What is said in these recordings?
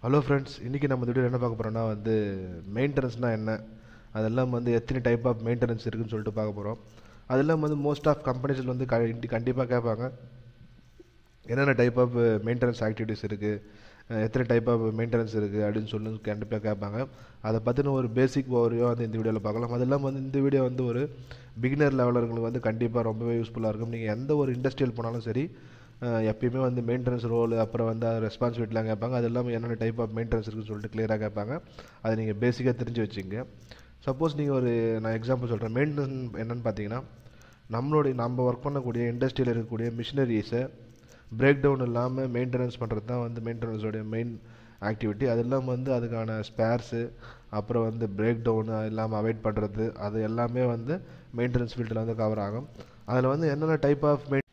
hello friends இன்றைக்கி நம்ம video என்ன பார்க்க போகிறோம்னா வந்து மெயின்டெனன்ஸ்னால் என்ன அதெல்லாம் வந்து எத்தனை டைப் ஆஃப் மெயின்டெனன்ஸ் இருக்குன்னு சொல்லிட்டு பார்க்க போகிறோம் அதெல்லாம் வந்து மோஸ்ட் ஆஃப் கம்பெனிஸில் வந்து கண்டி கண்டிப்பாக கேட்பாங்க என்னென்ன டைப் ஆஃப் மெயின்டெனன்ஸ் ஆக்டிவிட்டீஸ் இருக்குது எத்தனை டைப் ஆஃப் மெயின்டெனன்ஸ் இருக்குது அப்படின்னு சொல்லி கண்டிப்பாக கேட்பாங்க அதை பற்றின ஒரு பேசிக் ஓவரையும் வந்து இந்த வீடியோவில் பார்க்கலாம் அது இல்லாமல் வந்து இந்த வீடியோ வந்து ஒரு பிகினர் லெவலர்களுக்கு வந்து கண்டிப்பாக ரொம்பவே யூஸ்ஃபுல்லாக இருக்கும் நீங்கள் எந்த ஒரு இண்டஸ்ட்ரியல் போனாலும் சரி அஹ் எப்பயுமே வந்து மெயின்டெனன்ஸ் ரோல் அப்புறம் வந்து ரெஸ்பான்சிபிலிட்டிலாம் கேட்பாங்க அது இல்லாமல் என்னென்ன டைப் ஆஃப் மெயின்டெனன்ஸ் இருக்குன்னு சொல்லிட்டு கிளியராக கேட்பாங்க அதை நீங்கள் பேசிக்காக தெரிஞ்சு வச்சுங்க சப்போஸ் நீங்கள் ஒரு நான் எக்ஸாம்பிள் சொல்கிறேன் மெயின்டெனன்ஸ் என்னென்னு பார்த்தீங்கன்னா நம்மளுடைய நம்ம ஒர்க் பண்ணக்கூடிய இண்டஸ்ட்ரியில் இருக்கக்கூடிய மிஷினரிஸை பிரேக் டவுன் இல்லாமல் மெயின்டெனன்ஸ் பண்ணுறது தான் வந்து மெயின்டெனன்ஸோடைய மெயின் ஆக்டிவிட்டி அது இல்லாமல் வந்து அதுக்கான ஸ்பேர்ஸு அப்புறம் வந்து பிரேக் டவுனு இல்லாமல் அவாய்ட் பண்ணுறது அது எல்லாமே வந்து மெயின்டெனன்ஸ் ஃபீல்டில் வந்து கவர் ஆகும் அதில் வந்து என்னென்ன டைப் ஆஃப் மெயின்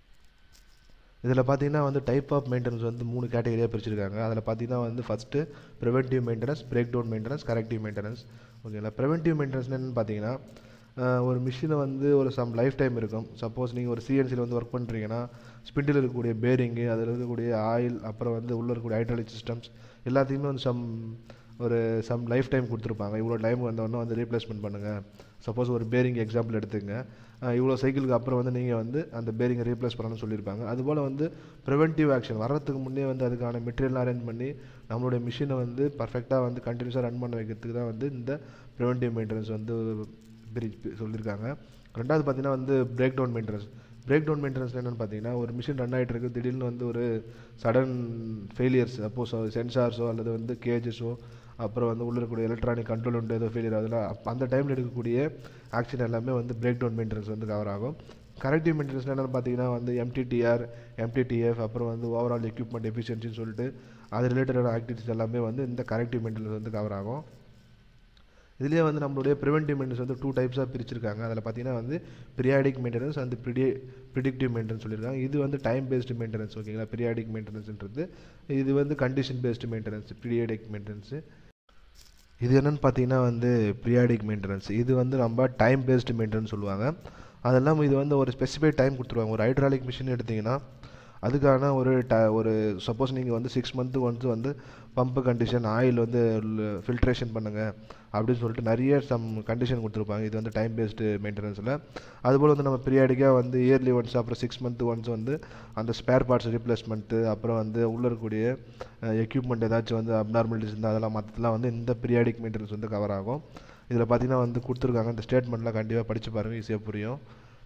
இதில் பார்த்தீங்கன்னா வந்து டைப் ஆஃப் மெயின்டெனன்ஸ் வந்து மூணு கேட்டகரியாக பிரிச்சிருக்காங்க அதில் பார்த்தீங்கன்னா வந்து first preventive maintenance break down maintenance corrective maintenance ஓகேங்களா ப்ரிவென்டிவ் மெயின்டெனன்ஸ் என்னென்னு பார்த்தீங்கன்னா ஆஹ் ஒரு மிஷினை வந்து ஒரு சம் லைஃப் டைம் இருக்கும் சப்போஸ் நீங்கள் ஒரு சிஎன்சியில் வந்து ஒர்க் பண்ணுறீங்கன்னா ஸ்பிண்டில் இருக்கக்கூடிய பேரிங்கு அதில் இருக்கக்கூடிய ஆயில் அப்புறம் வந்து உள்ளே இருக்கக்கூடிய ஹைட்ராலிக் சிஸ்டம்ஸ் எல்லாத்தையுமே வந்து சம் ஒரு சம் லைஃப் டைம் கொடுத்துருப்பாங்க இவ்வளோ டைம் வந்தோடனே வந்து ரீப்ளேஸ்மெண்ட் பண்ணுங்கள் சப்போஸ் ஒரு பேரிங் எக்ஸாம்பிள் எடுத்துங்க இவ்வளோ சைக்கிளுக்கு அப்புறம் வந்து நீங்கள் வந்து அந்த பேரிங்கை ரீப்ளேஸ் பண்ணணும்னு சொல்லியிருப்பாங்க அதுபோல் வந்து ப்ரிவென்டிவ் ஆக்ஷன் வர்றதுக்கு முன்னே வந்து அதுக்கான மெட்டீரியல் அரேஞ்ச் பண்ணி நம்மளுடைய மிஷினை வந்து பர்ஃபெக்டாக வந்து கண்டினியூஸாக ரன் பண்ண வைக்கிறதுக்கு தான் வந்து இந்த ப்ரிவென்டிவ் மெயின்டெனன்ஸ் வந்து பிரி சொல்லியிருக்காங்க ரெண்டாவது பார்த்தீங்கன்னா வந்து break down maintenance break down maintenance என்னென்னு பார்த்தீங்கன்னா ஒரு மிஷின் ரன் ஆகிட்டு இருக்கு திடீர்னு வந்து ஒரு சடன் ஃபெயிலியர்ஸ் சப்போஸ் சென்சார்ஸோ அல்லது வந்து கேஜஸோ அப்புறம் வந்து உள்ள இருக்கக்கூடிய எலக்ட்ரானிக் கண்ட்ரோல் உண்டு ஏதோ ஃபெயிலியர் அதெல்லாம் அப்ப அந்த டைமில் எடுக்கக்கூடிய ஆக்ஷன் எல்லாமே வந்து பிரேக் டவுன் மெயின்டெனன்ஸ் வந்து கவர் ஆகும் கரெக்டிவ் மெயின்டெனன்ஸ் என்னென்னு பார்த்தீங்கன்னா வந்து எம்டிடிஆர் எம்டிடிஎஃப் அப்புறம் வந்து ஓவரால் எக்யூப்மெண்ட் எஃபிஷியன்சின்னு சொல்லிட்டு அது ரிலேட்டடான ஆக்டிவிட்டிஸ் எல்லாமே வந்து இந்த கரெக்டிவ் மெயின்டெனன்ஸ் வந்து கவர் ஆகும் இதுலேயே வந்து நம்மளுடைய ப்ரிவென்டிவ் மெயின்டெனன்ஸ் வந்து டூ டைப்ஸாக பிரிச்சிருக்காங்க அதில் பார்த்தீங்கன்னா வந்து பீரியாடிக் மெயின்டெனன்ஸ் அண்ட் ப்ரிடி ப்ரிடிக்டிவ் மெயின்டெனன்ஸ் சொல்லியிருக்காங்க இது வந்து டைம் பேஸ்டு மெயின்டெனன்ஸ் ஓகேங்களா பீரியாடிக் மெயின்டெனன்ஸ்ன்றது இது வந்து condition based maintenance periodic maintenance இது என்னென்னு பார்த்தீங்கன்னா வந்து பீரியாடிக் மெயின்டெனன்ஸ் இது வந்து நம்ம டைம் பேஸ்டு மெயின்டெனன்ஸ் சொல்லுவாங்க அது இல்லாமல் இது வந்து ஒரு ஸ்பெசிஃபைட் டைம் கொடுத்துருவாங்க ஒரு ஹைட்ராலிக் மிஷின் எடுத்திங்கன்னா அதுக்கான ஒரு ட ஒரு சப்போஸ் நீங்கள் வந்து சிக்ஸ் மந்த்து ஒன்ஸ் வந்து பம்பு கண்டிஷன் ஆயில் வந்து ஃபில்ட்ரேஷன் பண்ணுங்கள் அப்படின்னு சொல்லிட்டு நிறைய சம் கண்டிஷன் கொடுத்துருப்பாங்க இது வந்து டைம் பேஸ்டு மெயின்டெனன்ஸில் அதுபோல் வந்து நம்ம பீரியாடிக்காக வந்து இயர்லி ஒன்ஸ் அப்புறம் சிக்ஸ் மந்த்து ஒன்ஸ் வந்து அந்த ஸ்பேர் பார்ட்ஸ் ரீப்ளேஸ்மெண்ட்டு அப்புறம் வந்து உள்ளே இருக்கக்கூடிய எக்யூப்மெண்ட் ஏதாச்சும் வந்து அப்நார்மலிட்டிஸ் இருந்தால் அதெல்லாம் மற்றதெல்லாம் வந்து இந்த பீரியாடிக் மெயின்டெனன்ஸ் வந்து கவர் ஆகும் இதில் பார்த்தீங்கன்னா வந்து கொடுத்துருக்காங்க இந்த ஸ்டேட்மெண்ட்லாம் கண்டிப்பாக படித்து பாருங்கள் ஈஸியாக புரியும்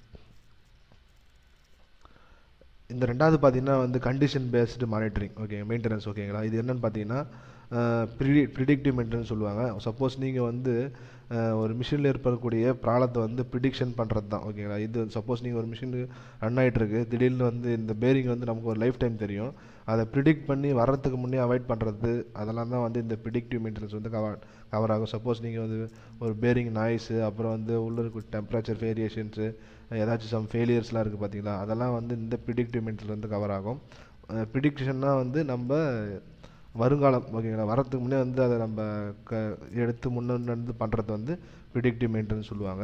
இந்த ரெண்டாவது பார்த்தீங்கன்னா வந்து condition based monitoring okay maintenance ஓகேங்களா இது என்னென்னு பார்த்தீங்கன்னா ப்ரிடி ப்ரிடிக்டிவ் மெயின்டெனன்ஸ் சொல்லுவாங்க சப்போஸ் நீங்கள் வந்து ஒரு மிஷினில் ஏற்படக்கூடிய ப்ராப்ளத்தை வந்து ப்ரிடிக்ஷன் பண்ணுறது தான் ஓகேங்களா இது சப்போஸ் நீங்கள் ஒரு மிஷின் ரன் ஆகிட்டுருக்கு திடீர்னு வந்து இந்த பேரிங் வந்து நமக்கு ஒரு லைஃப் டைம் தெரியும் அதை ப்ரிடிக்ட் பண்ணி வர்றதுக்கு முன்னே அவாய்ட் பண்ணுறது அதெல்லாம் தான் வந்து இந்த ப்ரிடிக்டிவ் மெயின்டெனன்ஸ் வந்து கவர் கவர் ஆகும் சப்போஸ் நீங்கள் வந்து ஒரு பேரிங் நாய்ஸு அப்புறம் வந்து உள்ள இருக்க டெம்பரேச்சர் வேரியேஷன்ஸு ஏதாச்சும் சம் ஃபெயிலியர்ஸ்லாம் இருக்குது பார்த்தீங்களா அதெல்லாம் வந்து இந்த ப்ரிடிக்டிவ் மெயின்டெனன்ஸ் வந்து கவர் ஆகும் ப்ரிடிக்ஷன்னா வந்து நம்ம வருங்காலம் ஓகேங்களா வரத்துக்கு முன்னே வந்து அதை நம்ம க எடுத்து முன்னேருந்து பண்ணுறது வந்து ப்ரிடிக்டிவ் மெயின்டெனன்ஸ் சொல்லுவாங்க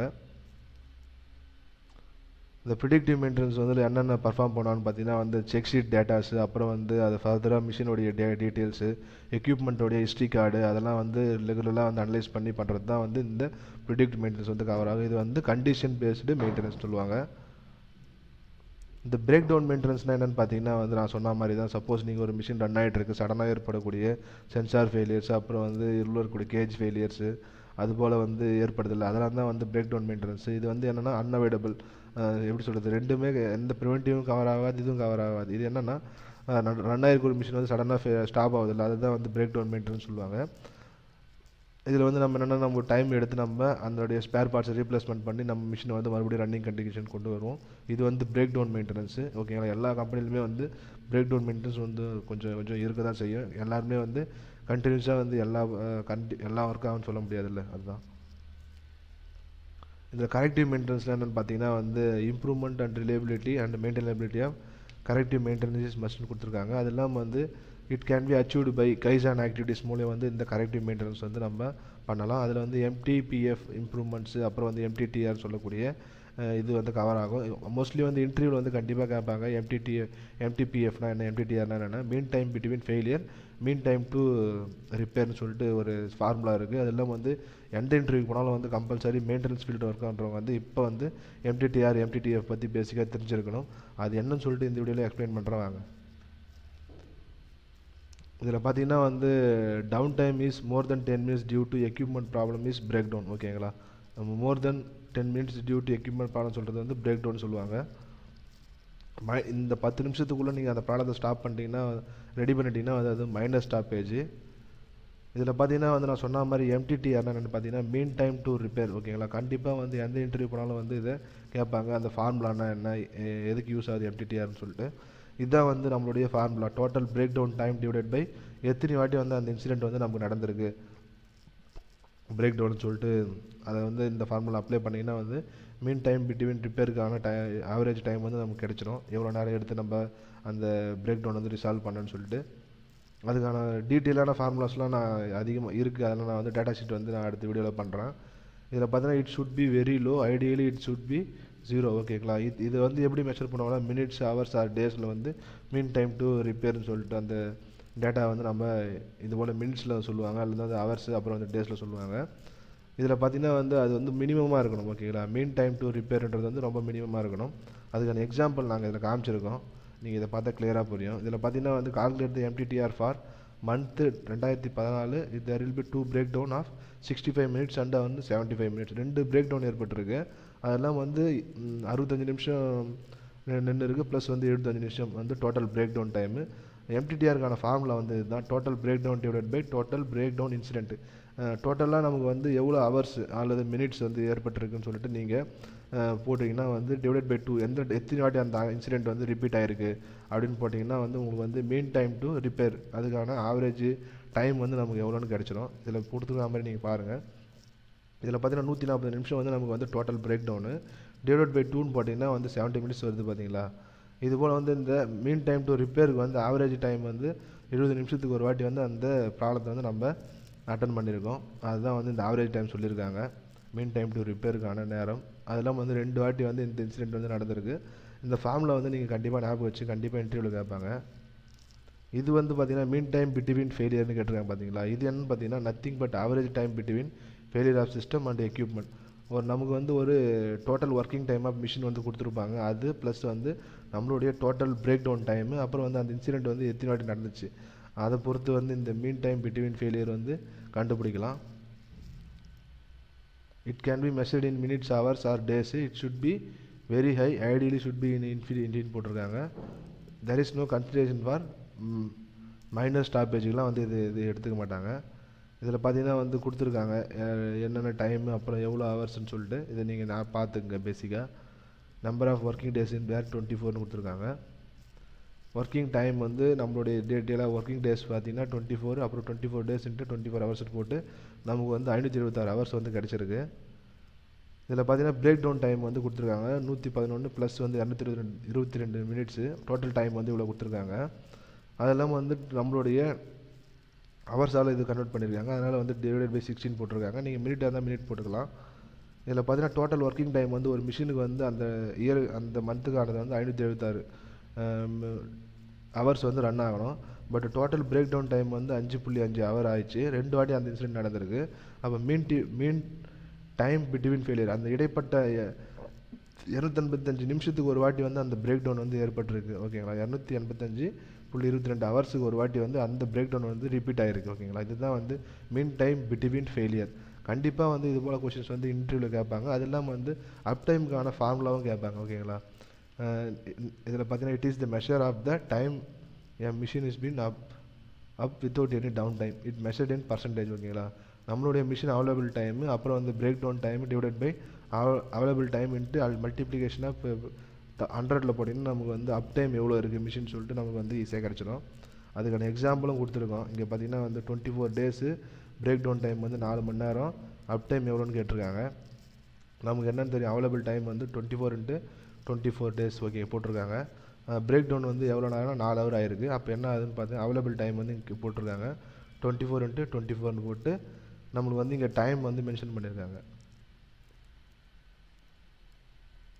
இந்த ப்ரிடிக்டிவ் மெயின்டெனன்ஸ் வந்து என்னென்ன பர்ஃபார்ம் பண்ணான்னு பார்த்தீங்கன்னா வந்து செக் ஷீட் டேட்டாஸு அப்புறம் வந்து அது ஃபர்தராக மிஷினுடைய டே டீட்டெயில்ஸு எக்யூப்மெண்ட்டோடைய ஹிஸ்ட்ரி கார்டு அதெல்லாம் வந்து ரெகுலராக வந்து அனலைஸ் பண்ணி பண்ணுறது தான் வந்து இந்த ப்ரிடிக்ட் மெயின்டெனன்ஸ் வந்து கவர் ஆகும் இது வந்து கண்டிஷன் பேஸ்டு மெயின்டெனன்ஸ் சொல்லுவாங்க இந்த பிரேக் டவுன் மெயின்டெனன்ஸ்னால் என்னென்னு பார்த்தீங்கன்னா வந்து நான் சொன்ன மாதிரி தான் சப்போஸ் நீங்கள் ஒரு மிஷின் ரன் ஆகிட்டு இருக்கு சடனாக ஏற்படக்கூடிய சென்சார் ஃபெயிலியர்ஸ் அப்புறம் வந்து உள்ள இருக்கக்கூடிய கேஜ் ஃபெயிலியர்ஸு அதுபோல் வந்து ஏற்படுதில்லை அதெல்லாம் தான் வந்து பிரேக் டவுன் மெயின்டெனன்ஸ் இது வந்து என்னென்னா அன்அவைடபிள் எப்படி சொல்கிறது ரெண்டுமே எந்த ப்ரிவென்டிவும் கவர் ஆகாது இதுவும் கவர் ஆகாது இது என்னென்னா ரன் ஆகிருக்க ஒரு மிஷின் வந்து சடனாக ஸ்டாப் ஆகுதில்ல அதுதான் வந்து பிரேக் டவுன் மெயின்டெனன்ஸ் சொல்லுவாங்க இதில் வந்து நம்ம என்னென்னா நம்ம டைம் எடுத்து நம்ம அதனுடைய ஸ்பேர் பார்ட்ஸை ரீப்ளேஸ்மெண்ட் பண்ணி நம்ம மிஷினை வந்து மறுபடியும் ரன்னிங் கண்டிஷன் கொண்டு வருவோம் இது வந்து பிரேக் டவுன் மெயின்டெனன்ஸு ஓகேங்களா எல்லா கம்பெனிலுமே வந்து பிரேக் டவுன் மெயின்டெனன்ஸ் வந்து கொஞ்சம் கொஞ்சம் இருக்க தான் செய்யும் எல்லாருமே வந்து கண்டினியூஸாக வந்து எல்லா கண்டி எல்லா ஒர்க்காகவும் சொல்ல முடியாதுல்ல அதுதான் இந்த கரெக்டிவ் மெயின்டெனன்ஸில் என்னென்னு பார்த்தீங்கன்னா வந்து improvement and reliability and maintainability of corrective maintenance மஸ்ட்னு கொடுத்துருக்காங்க அது இல்லாமல் வந்து it can be achieved by guys and activities மூலியம் வந்து இந்த கரெக்டிவ் மெயின்டெனன்ஸ் வந்து நம்ம பண்ணலாம் அதில் வந்து எம்டிபிஎஃப் இம்ப்ரூவ்மெண்ட்ஸு அப்புறம் வந்து எம்டிடிஆர் சொல்லக்கூடிய இது வந்து கவர் ஆகும் மோஸ்ட்லி வந்து இன்டர்வியூவில் வந்து கண்டிப்பாக கேட்பாங்க எம்டிடி எம்டிபிஎஃப்னா என்ன எம்டிடிஆர்னா என்ன mean time between failure mean time to ரிப்பேர்னு சொல்லிட்டு ஒரு ஃபார்முலா இருக்குது அதெல்லாம் வந்து எந்த இன்டர்வியூ போனாலும் வந்து கம்பல்சரி மெயின்டெனன்ஸ் ஃபீல்டு ஒர்க் பண்ணுறவங்க வந்து இப்போ வந்து எம்டிடிஆர் எம்டிடிஎஃப் பற்றி பேசிக்காக தெரிஞ்சிருக்கணும் அது என்னன்னு சொல்லிட்டு இந்த வீடியோவில் எக்ஸ்பிளைன் பண்ணுறேன் வாங்க இதில் பார்த்தீங்கன்னா வந்து down time is more than ten minutes due to equipment problem is break down ஓகேங்களா more than ten minutes due to equipment problem சொல்கிறது வந்து பிரேக் டவுன் சொல்லுவாங்க மை இந்த பத்து நிமிஷத்துக்குள்ளே நீங்கள் அந்த ப்ராடக்ட்டை ஸ்டாப் பண்ணிட்டீங்கன்னா ரெடி பண்ணிட்டீங்கன்னா அது அது மைனஸ் ஸ்டாப்பேஜ் இதில் பார்த்தீங்கன்னா வந்து நான் சொன்ன மாதிரி எம்டிடி என்னென்னு பார்த்தீங்கன்னா மீன் டைம் டு ரிப்பேர் ஓகேங்களா கண்டிப்பாக வந்து எந்த இன்டர்வியூ போனாலும் வந்து இதை கேட்பாங்க அந்த ஃபார்முலானா என்ன எ- எதுக்கு யூஸ் ஆகுது எம்டிடிஆர்னு சொல்லிட்டு இதுதான் வந்து நம்மளுடைய formula total break down time divided by எத்தனை வாட்டி வந்து அந்த இன்சிடென்ட் வந்து நமக்கு நடந்திருக்கு பிரேக் டவுன் சொல்லிட்டு அதை வந்து இந்த ஃபார்முலா அப்ளை பண்ணிங்கன்னா வந்து மீன் டைம் பிட்வீன் ரிப்பேருக்கான டை ஆவரேஜ் டைம் வந்து நமக்கு கிடைச்சிரும் எவ்வளோ நேரம் எடுத்து நம்ம அந்த பிரேக் டவுன் வந்து ரிசால்வ் பண்ணணும்னு சொல்லிட்டு அதுக்கான டீட்டெயிலான ஃபார்முலாஸ்லாம் நான் அதிகமாக இருக்குது அதெல்லாம் நான் வந்து டேட்டா ஷீட் வந்து நான் அடுத்த வீடியோவில் பண்ணுறேன் இதில் பார்த்தீங்கன்னா it should be very low ideally it should be zero ஓகேங்களா இது இது வந்து எப்படி மெஷர் பண்ணுவாங்கன்னா மினிட்ஸ் ஹவர்ஸ் ஆர் டேஸில் வந்து மீன் டைம் டு ரிப்பேர்னு சொல்லிட்டு அந்த டேட்டா வந்து நம்ம இது போல் மினிட்ஸில் சொல்லுவாங்க அல்லது வந்து ஹவர்ஸ் அப்புறம் வந்து டேஸில் சொல்லுவாங்க இதில் பார்த்தீங்கன்னா வந்து அது வந்து மினிமமாக இருக்கணும் ஓகேங்களா மீன் டைம் டு ரிப்பேர்ன்றது வந்து ரொம்ப மினிமமாக இருக்கணும் அதுக்கான எக்ஸாம்பிள் நாங்கள் இதில் காமிச்சிருக்கோம் நீங்கள் இதை பார்த்தா கிளியராக புரியும் இதில் பார்த்தீங்கன்னா வந்து கால்குலேட் எம்டிடிஆர் ஃபார் மந்த்து ரெண்டாயிரத்தி பதினாலு இது there will be two break down of sixty five minutes and வந்து செவன்ட்டி ஃபைவ் மினிட்ஸ் ரெண்டு பிரேக் டவுன் ஏற்பட்டிருக்கு அதெல்லாம் வந்து ம், அறுபத்தஞ்சு நிமிஷம் நின்று இருக்குது ப்ளஸ் வந்து எழுபத்தஞ்சு நிமிஷம் வந்து டோட்டல் பிரேக் டவுன் டைமு எம்டிடிஆருக்கான ஃபார்முலா வந்து இதுதான் total break down divide by total break down incident டோட்டலாக நமக்கு வந்து எவ்வளோ ஹவர்ஸ் அல்லது மினிட்ஸ் வந்து ஏற்பட்டிருக்குன்னு சொல்லிட்டு நீங்கள் போட்டிங்கன்னா வந்து டிவைட் பை டூ எந்த எத்தனை வாட்டி அந்த இன்சிடென்ட் வந்து ரிப்பீட் ஆயிருக்கு அப்படின்னு போட்டிங்கன்னா வந்து உங்களுக்கு வந்து மீன் டைம் டு ரிப்பேர் அதுக்கான ஆவரேஜ் டைம் வந்து நமக்கு எவ்வளோன்னு கிடச்சிரும் இதில் கொடுத்துருக்க மாதிரி நீங்கள் பாருங்கள் இதில் பார்த்தீங்கன்னா நூற்றி நாற்பது நிமிஷம் வந்து நமக்கு வந்து total break down divide by டூன்னு போட்டிங்கன்னா வந்து செவன்ட்டி மினிட்ஸ் வருது பார்த்தீங்களா இது போல் வந்து இந்த மீன் டைம் டு ரிப்பேருக்கு வந்து ஆவரேஜ் டைம் வந்து இருபது நிமிஷத்துக்கு ஒரு வாட்டி வந்து அந்த ப்ராப்ளத்தை வந்து நம்ம அட்டன் பண்ணியிருக்கோம் அதுதான் வந்து இந்த ஆவரேஜ் டைம் சொல்லியிருக்காங்க மீன் டைம் டு ரிப்பேருக்கான நேரம் அதெல்லாம் வந்து ரெண்டு வாட்டி வந்து இந்த இன்சிடென்ட் வந்து நடந்திருக்கு இந்த ஃபார்மில் வந்து நீங்கள் கண்டிப்பாக ஞாபகம் வச்சு கண்டிப்பாக இன்டர்வியூவில் கேட்பாங்க இது வந்து பார்த்தீங்கன்னா மீன் டைம் பிட்வீன் ஃபெயிலியர்னு கேட்டிருக்காங்க பார்த்தீங்களா இது என்னன்னு பார்த்தீங்கன்னா nothing but average time between failure of system and equipment ஒரு நமக்கு வந்து ஒரு total working time of machine வந்து கொடுத்துருப்பாங்க அது ப்ளஸ் வந்து நம்மளுடைய டோட்டல் பிரேக் டவுன் டைமு அப்புறம் வந்து அந்த இன்சிடென்ட் வந்து எத்தனை வாட்டி நடந்துச்சு அதை பொறுத்து வந்து இந்த மீன் டைம் பிட்வீன் ஃபெயிலியர் வந்து கண்டுபிடிக்கலாம் it can be measured in minutes hours or days it should be very high ideally should be in infinite போட்டிருக்காங்க there is no consideration for minor ஸ்டாப்பேஜுக்கெலாம் வந்து இது இது எடுத்துக்க மாட்டாங்க இதில் பார்த்தீங்கன்னா வந்து கொடுத்துருக்காங்க அஹ், என்னென்ன டைமு அப்புறம் எவ்வளோ ஹவர்ஸ்னு சொல்லிட்டு இதை நீங்கள் நான் பார்த்துங்க பேசிக்காக number of working days in per twenty ஃபோர்னு கொடுத்துருக்காங்க ஒர்க்கிங் டைம் வந்து நம்மளுடைய டேட்டியெல்லாம் ஒர்க்கிங் டேஸ் பார்த்தீங்கன்னா டுவெண்ட்டி ஃபோர் அப்புறம் twenty four days into twenty four hours போட்டு நமக்கு வந்து ஐநூற்றி இருபத்தாறு ஹவர்ஸ் வந்து கிடச்சிருக்கு இதில் பார்த்தீங்கன்னா பிரேக் டவுன் டைம் வந்து கொடுத்துருக்காங்க நூற்றி பதினொன்று ப்ளஸ் வந்து இரநூத்தி இருபத்தி ரெண்டு இருபத்தி ரெண்டு மினிட்ஸு டோட்டல் டைம் வந்து இவ்வளோ கொடுத்துருக்காங்க அதெல்லாம் வந்து நம்மளுடைய ஹவர்ஸால் இது கன்வெர்ட் பண்ணியிருக்காங்க அதனால் வந்து டிவைடட் பை சிக்ஸ்டின் போட்டிருக்காங்க நீங்கள் மினிட்டாக இருந்தால் மினிட் போட்டுக்கலாம் இதில் பார்த்தீங்கன்னா டோட்டல் ஒர்க்கிங் டைம் வந்து ஒரு மிஷினுக்கு வந்து அந்த இயர் அந்த மந்த்துக்கானது வந்து ஐநூற்றி எழுபத்தாறு ஹவர்ஸ் வந்து ரன் ஆகணும் but total break down time வந்து அஞ்சு புள்ளி அஞ்சு ஹவர் ஆயிடுச்சு ரெண்டு வாட்டி அந்த இன்சிடென்ட் நடந்திருக்கு அப்போ mean T mean time between failure அந்த இடைப்பட்ட இரநூத்தெண்பத்தஞ்சு நிமிஷத்துக்கு ஒரு வாட்டி வந்து அந்த பிரேக் டவுன் வந்து ஏற்பட்டிருக்கு ஓகேங்களா இரநூத்தி எண்பத்தஞ்சு புள்ளி இருபத்தி ரெண்டு ஹவர்ஸுக்கு ஒரு வாட்டி வந்து அந்த பிரேக் டவுன் வந்து ரிப்பீட் ஆகிருக்கு ஓகேங்களா இதுதான் வந்து மீன் டைம் பிட்வீன் ஃபெயிலியர் கண்டிப்பாக வந்து இது போல் கொஷின்ஸ் வந்து இன்டர்வியூவில் கேட்பாங்க அது இல்லாமல் வந்து அப் டைமுக்கான ஃபார்முலாவும் கேட்பாங்க ஓகேங்களா இதில் பார்த்தீங்கன்னா it is the measure of the time a machine is been up up without any down time it measured in percentage ஓகேங்களா நம்மளுடைய மிஷின் அவைலபிள் டைமு அப்புறம் வந்து break down time divided by available time into அது multiplication of ஹண்ட்ரடில் போட்டிங்கன்னா நமக்கு வந்து அப் time எவ்வளோ இருக்குது மிஷின் சொல்லிட்டு நமக்கு வந்து ஈஸியாக கிடச்சிடும் அதுக்கான எக்ஸாம்பிளும் கொடுத்துருக்கோம் இங்கே பார்த்தீங்கன்னா வந்து twenty four days break down time வந்து நாலு மணி நேரம் அப் டைம் எவ்வளோன்னு கேட்டிருக்காங்க நமக்கு என்னன்னு தெரியும் அவைலபிள் டைம் வந்து twenty four into twenty four days okay போட்டிருக்காங்க பிரேக் டவுன் வந்து எவ்வளோ நேரம் நாலு ஹவர் ஆயிருக்கு அப்போ என்ன ஆகுதுன்னு பார்த்து அவைலபிள் டைம் வந்து இங்கே போட்டிருக்காங்க டுவெண்ட்டி ஃபோர் இன்ட்டு டுவெண்ட்டி ஃபோர்னு போட்டு நம்மளுக்கு வந்து இங்கே டைம் வந்து மென்ஷன் பண்ணியிருக்காங்க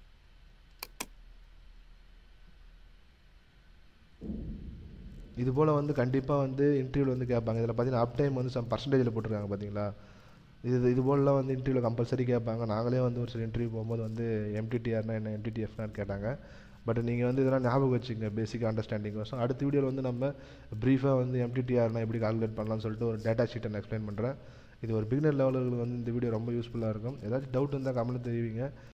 இது போல் வந்து கண்டிப்பாக வந்து இன்டர்வியூவில் வந்து கேட்பாங்க இதில் பார்த்தீங்கன்னா அப் டைம் வந்து சம் பர்சன்டேஜில் போட்டிருக்காங்க பார்த்தீங்களா இது இது போலலாம் வந்து இன்டர்வியூவில் கம்பல்சரி கேட்பாங்க நாங்களே வந்து ஒரு சில இன்டர்வியூ போகும்போது வந்து எம்டிடிஆர்னா என்ன எம்டிடிஎஃப்னான்னு கேட்டாங்க பட் நீங்கள் வந்து இதெல்லாம் ஞாபகம் வச்சுங்க பேசிக் அண்டர்ஸ்டாண்டிங் ஸோ அடுத்த வீடியோவில் வந்து நம்ம ப்ரீஃபாக வந்து எம்டிடிஆர்னா எப்படி கால்குலேட் பண்ணலாம்னு சொல்லிட்டு ஒரு டேட்டா ஷீட்டை நான் எக்ஸ்பிளைன் பண்ணுறேன் இது ஒரு பிகினர் லெவலுக்கு வந்து இந்த வீடியோ ரொம்ப யூஸ்ஃபுல்லாக இருக்கும் ஏதாச்சும் டவுட் இருந்தால் கமெண்ட் தெரிவிங்க